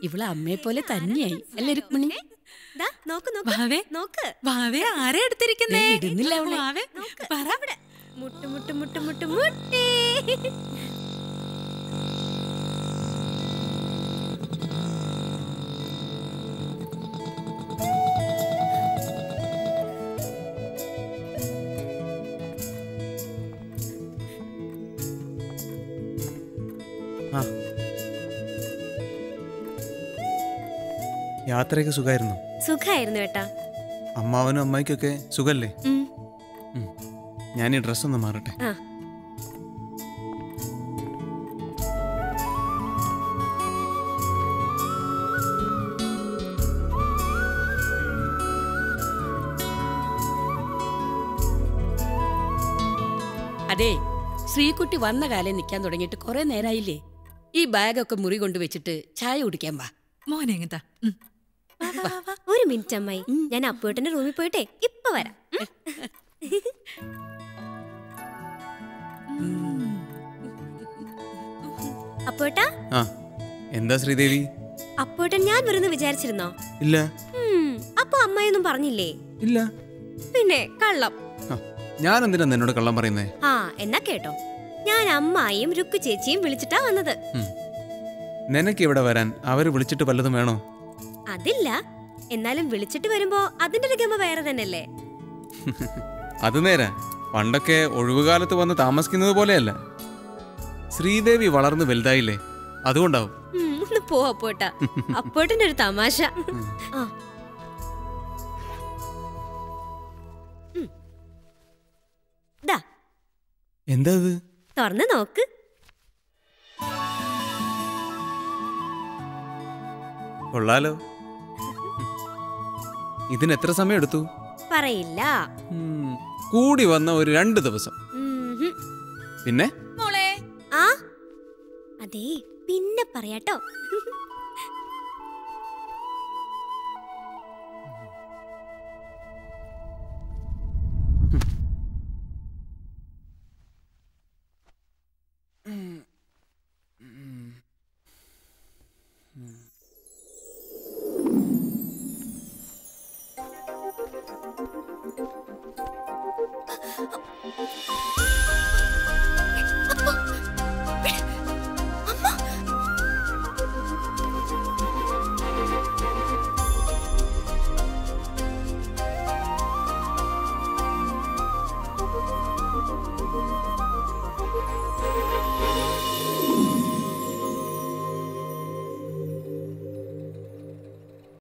ഇവളെ അമ്മയെ പോലെ തന്നെയായി അല്ലേ രുക്മിണി ദാ, നോക്ക് നോക്ക് വാവേ നോക്ക് വാവേ ആരെ എടുത്തിരിക്കുന്നേ ദേ, ഇടുന്നില്ല അവളെ. വാവേ പറ മുട്ട് മുട്ട് മുട്ട് മുട്ട് മുട്ടേ ആ യാത്രയൊക്കെ സുഖമായിരുന്നു സുഖായിരുന്നു ഏട്ടാ അമ്മാവനും അമ്മായിക്കൊക്കെ സുഖല്ലേ ഉം. ഉം. ഞാൻ ഈ ഡ്രസ്സൊന്ന് മാറട്ടെ ആ അതെ ശ്രീകുട്ടി വന്ന കാലം നിൽക്കാൻ തുടങ്ങിയിട്ട് കുറെ നേരായില്ലേ ഈ ബാഗൊക്കെ മുറി കൊണ്ട് വെച്ചിട്ട് ചായ കുടിക്കാൻ വാ മോനെ എങ്ങത്താ ഒരു മിനിറ്റ് അമ്മായി ഞാൻ അപ്പുവേട്ടന്റെ റൂമിൽ പോയിട്ടെ ഇപ്പൊ വരാം അപ്പുവേട്ടാ ആ എന്താ ശ്രീദേവി അപ്പുവേട്ടൻ ഞാൻ വരുന്ന വിചാരിച്ചിരുന്നോ ഇല്ല ഉം, അപ്പൊ അമ്മായിയൊന്നും പറഞ്ഞില്ലേ ഇല്ല പിന്നെ കള്ളം ആ, ഞാൻ എന്തിനാ നിന്നോട് കള്ളം പറയുന്നേ ആ എന്നാ കേട്ടോ ഞാൻ അമ്മായിയും രുക്കു ചേച്ചിയും വിളിച്ചിട്ടാ വന്നത് ഉം. നിനക്ക് ഇവിടെ വരാൻ അവര് വിളിച്ചിട്ട് വല്ലതും വേണോ അതില്ല എന്നാലും വിളിച്ചിട്ട് വരുമ്പോ അതിന്റെ ഒരു ഗമ വേറെ തന്നെയല്ലേ അത് നേരാ പണ്ടൊക്കെ ഒഴിവുകാലത്ത് വന്ന് താമസിക്കുന്നത് പോലെയല്ല ശ്രീദേവി വളർന്ന് വലുതായില്ലേ അതുകൊണ്ടാവും ഉം, ഒന്ന് പോ അപ്പോട്ടാ അപ്പോട്ടന്റെ ഒരു തമാശ ആ ഉം. ദാ എന്താ ഇത് തുറന്ന് നോക്ക് കൊള്ളാലോ ഇതിന് എത്ര സമയം എടുത്തു പറയില്ല ഉം, കൂടി വന്ന ഒരു രണ്ട് ദിവസം ഉം ഹും. പിന്നെ മോളെ ആ അതെ പിന്നെ പറയാട്ടോ